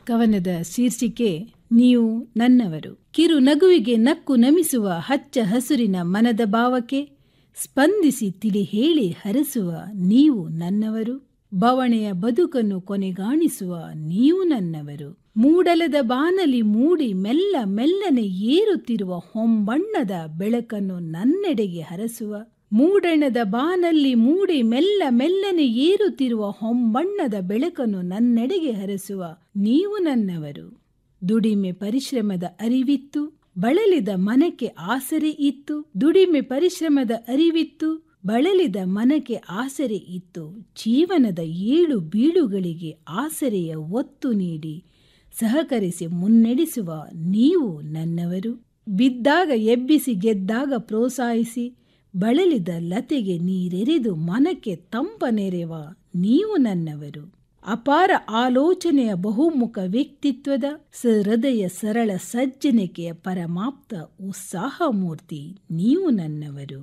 ಕವನದ ಶೀರ್ಷಿಕೆ ನೀವು ನನ್ನವರು ಕಿರು ನಗುವಿಗೆ ನಕ್ಕು ನಮಿಸುವ ಹಚ್ಚ ಹಸುರಿನ ಮನದ ಭಾವಕ್ಕೆ ಸ್ಪಂದಿಸಿ ತಿಳಿ ಹೇಳಿ ಹರಸುವ ನೀವು ನನ್ನವರು ಬವಣೆಯ ಬದುಕನ್ನು ಕೊನೆಗಾಣಿಸುವ ನೀವು ನನ್ನವರು ಮೂಡಲದ ಬಾನಲಿ ಮೂಡಿ ಮೆಲ್ಲ ಮೆಲ್ಲನೆ ಏರುತ್ತಿರುವ ಹೊಂಬಣ್ಣದ ಬೆಳಕನ್ನು ನನ್ನೆಡೆಗೆ ಹರಸುವ ಮೂಡಣದ ಬಾನಲ್ಲಿ ಮೂಡಿ ಮೆಲ್ಲ ಮೆಲ್ಲನೆ ಏರುತ್ತಿರುವ ಹೊಂಬಣ್ಣದ ಬೆಳಕನ್ನು ನನ್ನೆಡೆಗೆ ಹರಸುವ ನೀವು ನನ್ನವರು ದುಡಿಮೆ ಪರಿಶ್ರಮದ ಅರಿವಿತ್ತು ಬಳಲಿದ ಮನಕ್ಕೆ ಆಸರೆ ಇತ್ತು ದುಡಿಮೆ ಪರಿಶ್ರಮದ ಅರಿವಿತ್ತು ಬಳಲಿದ ಮನಕ್ಕೆ ಆಸರೆ ಇತ್ತು ಜೀವನದ ಏಳು ಬೀಳುಗಳಿಗೆ ಆಸರೆಯ ಒತ್ತು ನೀಡಿ ಸಹಕರಿಸಿ ಮುನ್ನಡೆಸುವ ನೀವು ನನ್ನವರು ಬಿದ್ದಾಗ ಎಬ್ಬಿಸಿ ಗೆದ್ದಾಗ ಪ್ರೋತ್ಸಾಹಿಸಿ ಬಳಲಿದ ಲತೆಗೆ ನೀರೆರೆದು ಮನಕ್ಕೆ ತಂಪ ನೆರೆವ ನೀವು ನನ್ನವರು ಅಪಾರ ಆಲೋಚನೆಯ ಬಹುಮುಖ ವ್ಯಕ್ತಿತ್ವದ ಸಹೃದಯ ಸರಳ ಸಜ್ಜನಿಕೆಯ ಪರಮಾಪ್ತ ಉತ್ಸಾಹ ಮೂರ್ತಿ ನೀವು ನನ್ನವರು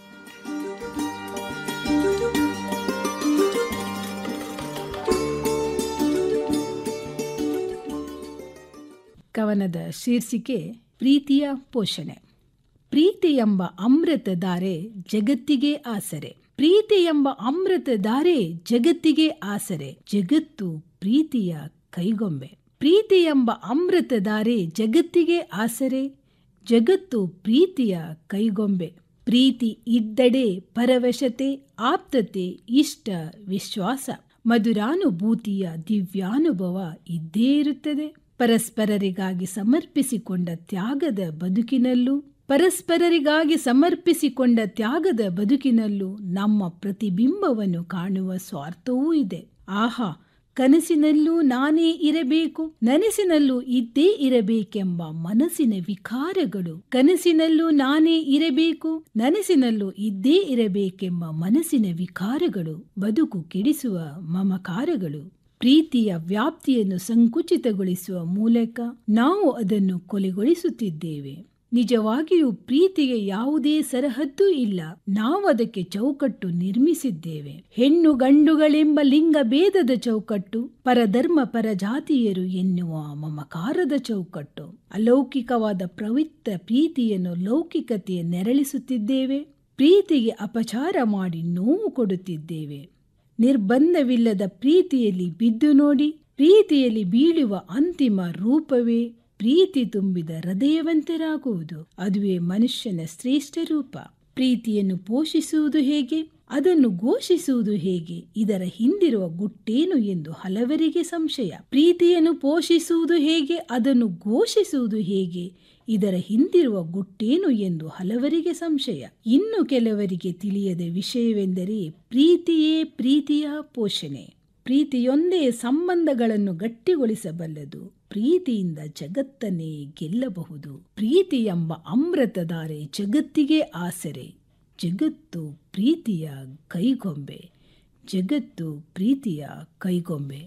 ಕವನದ ಶೀರ್ಷಿಕೆ ಪ್ರೀತಿಯ ಪೋಷಣೆ ಪ್ರೀತಿ ಎಂಬ ಅಮೃತ ಧಾರೆ ಜಗತ್ತಿಗೆ ಆಸರೆ ಪ್ರೀತಿ ಎಂಬ ಅಮೃತ ಧಾರೆ ಜಗತ್ತಿಗೆ ಆಸರೆ ಜಗತ್ತು ಪ್ರೀತಿಯ ಕೈಗೊಂಬೆ ಪ್ರೀತಿ ಎಂಬ ಅಮೃತ ಧಾರೆ ಜಗತ್ತಿಗೆ ಆಸರೆ ಜಗತ್ತು ಪ್ರೀತಿಯ ಕೈಗೊಂಬೆ ಪ್ರೀತಿ ಇದ್ದಡೆ ಪರವಶತೆ ಆಪ್ತತೆ ಇಷ್ಟ ವಿಶ್ವಾಸ ಮಧುರಾನುಭೂತಿಯ ದಿವ್ಯಾನುಭವ ಇದ್ದೇ ಇರುತ್ತದೆ ಪರಸ್ಪರರಿಗಾಗಿ ಸಮರ್ಪಿಸಿಕೊಂಡ ತ್ಯಾಗದ ಬದುಕಿನಲ್ಲೂ ಪರಸ್ಪರರಿಗಾಗಿ ಸಮರ್ಪಿಸಿಕೊಂಡ ತ್ಯಾಗದ ಬದುಕಿನಲ್ಲೂ ನಮ್ಮ ಪ್ರತಿಬಿಂಬವನ್ನು ಕಾಣುವ ಸ್ವಾರ್ಥವೂ ಇದೆ ಆಹಾ ಕನಸಿನಲ್ಲೂ ನಾನೇ ಇರಬೇಕು ನನಸಿನಲ್ಲೂ ಇದ್ದೇ ಇರಬೇಕೆಂಬ ಮನಸ್ಸಿನ ವಿಕಾರಗಳು ಕನಸಿನಲ್ಲೂ ನಾನೇ ಇರಬೇಕು ನನಸಿನಲ್ಲೂ ಇದ್ದೇ ಇರಬೇಕೆಂಬ ಮನಸ್ಸಿನ ವಿಕಾರಗಳು ಬದುಕು ಕೆಡಿಸುವ ಮಮಕಾರಗಳು ಪ್ರೀತಿಯ ವ್ಯಾಪ್ತಿಯನ್ನು ಸಂಕುಚಿತಗೊಳಿಸುವ ಮೂಲಕ ನಾವು ಅದನ್ನು ಕೊಲೆಗೊಳಿಸುತ್ತಿದ್ದೇವೆ ನಿಜವಾಗಿಯೂ ಪ್ರೀತಿಗೆ ಯಾವುದೇ ಸರಹದ್ದು ಇಲ್ಲ ನಾವು ಅದಕ್ಕೆ ಚೌಕಟ್ಟು ನಿರ್ಮಿಸಿದ್ದೇವೆ ಹೆಣ್ಣು ಗಂಡುಗಳೆಂಬ ಲಿಂಗ ಭೇದದ ಚೌಕಟ್ಟು ಪರಧರ್ಮ ಪರಜಾತಿಯರು ಎನ್ನುವ ಮಮಕಾರದ ಚೌಕಟ್ಟು ಅಲೌಕಿಕವಾದ ಪ್ರವಿತ್ತ ಪ್ರೀತಿಯನ್ನು ಲೌಕಿಕತೆಯ ನೆರಳಿಸುತ್ತಿದ್ದೇವೆ ಪ್ರೀತಿಗೆ ಅಪಚಾರ ಮಾಡಿ ನೋವು ಕೊಡುತ್ತಿದ್ದೇವೆ ನಿರ್ಬಂಧವಿಲ್ಲದ ಪ್ರೀತಿಯಲ್ಲಿ ಬಿದ್ದು ನೋಡಿ ಪ್ರೀತಿಯಲ್ಲಿ ಬೀಳುವ ಅಂತಿಮ ರೂಪವೇ ಪ್ರೀತಿ ತುಂಬಿದ ಹೃದಯವಂತರಾಗುವುದು ಅದುವೇ ಮನುಷ್ಯನ ಶ್ರೇಷ್ಠ ರೂಪ ಪ್ರೀತಿಯನ್ನು ಪೋಷಿಸುವುದು ಹೇಗೆ ಅದನ್ನು ಘೋಷಿಸುವುದು ಹೇಗೆ ಇದರ ಹಿಂದಿರುವ ಗುಟ್ಟೇನು ಎಂದು ಹಲವರಿಗೆ ಸಂಶಯ ಪ್ರೀತಿಯನ್ನು ಪೋಷಿಸುವುದು ಹೇಗೆ ಅದನ್ನು ಘೋಷಿಸುವುದು ಹೇಗೆ ಇದರ ಹಿಂದಿರುವ ಗುಟ್ಟೇನು ಎಂದು ಹಲವರಿಗೆ ಸಂಶಯ ಇನ್ನು ಕೆಲವರಿಗೆ ತಿಳಿಯದ ವಿಷಯವೆಂದರೆ ಪ್ರೀತಿಯೇ ಪ್ರೀತಿಯ ಪೋಷಣೆ ಪ್ರೀತಿಯೊಂದೇ ಸಂಬಂಧಗಳನ್ನು ಗಟ್ಟಿಗೊಳಿಸಬಲ್ಲದು ಪ್ರೀತಿಯಿಂದ ಜಗತ್ತನ್ನೇ ಗೆಲ್ಲಬಹುದು ಪ್ರೀತಿ ಎಂಬ ಅಮೃತಧಾರೆ ಜಗತ್ತಿಗೆ ಆಸರೆ ಜಗತ್ತು ಪ್ರೀತಿಯ ಕೈಗೊಂಬೆ ಜಗತ್ತು ಪ್ರೀತಿಯ ಕೈಗೊಂಬೆ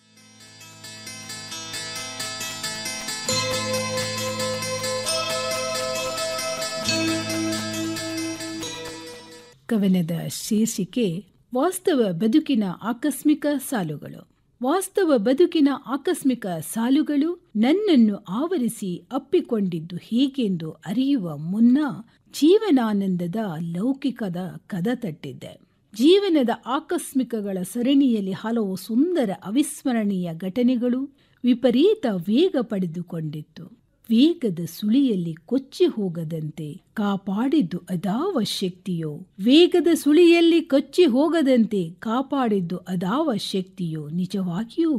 ಕವನದ ಶೀರ್ಷಿಕೆ ವಾಸ್ತವ ಬದುಕಿನ ಆಕಸ್ಮಿಕ ಸಾಲುಗಳು ವಾಸ್ತವ ಬದುಕಿನ ಆಕಸ್ಮಿಕ ಸಾಲುಗಳು ನನ್ನನ್ನು ಆವರಿಸಿ ಅಪ್ಪಿಕೊಂಡಿದ್ದು ಹೇಗೆಂದು ಅರಿಯುವ ಮುನ್ನ ಜೀವನಾನಂದದ ಲೌಕಿಕದ ಕದ ತಟ್ಟಿದ್ದೆ ಜೀವನದ ಆಕಸ್ಮಿಕಗಳ ಸರಣಿಯಲ್ಲಿ ಹಲವು ಸುಂದರ ಅವಿಸ್ಮರಣೀಯ ಘಟನೆಗಳು ವಿಪರೀತ ವೇಗ ಪಡೆದುಕೊಂಡಿತ್ತು ವೇಗದ ಸುಳಿಯಲ್ಲಿ ಕೊಚ್ಚಿ ಹೋಗದಂತೆ ಕಾಪಾಡಿದ್ದು ಅದಾವ ಶಕ್ತಿಯೋ ವೇಗದ ಸುಳಿಯಲ್ಲಿ ಕೊಚ್ಚಿ ಹೋಗದಂತೆ ಕಾಪಾಡಿದ್ದು ಅದಾವ ಶಕ್ತಿಯೋ ನಿಜವಾಗಿಯೂ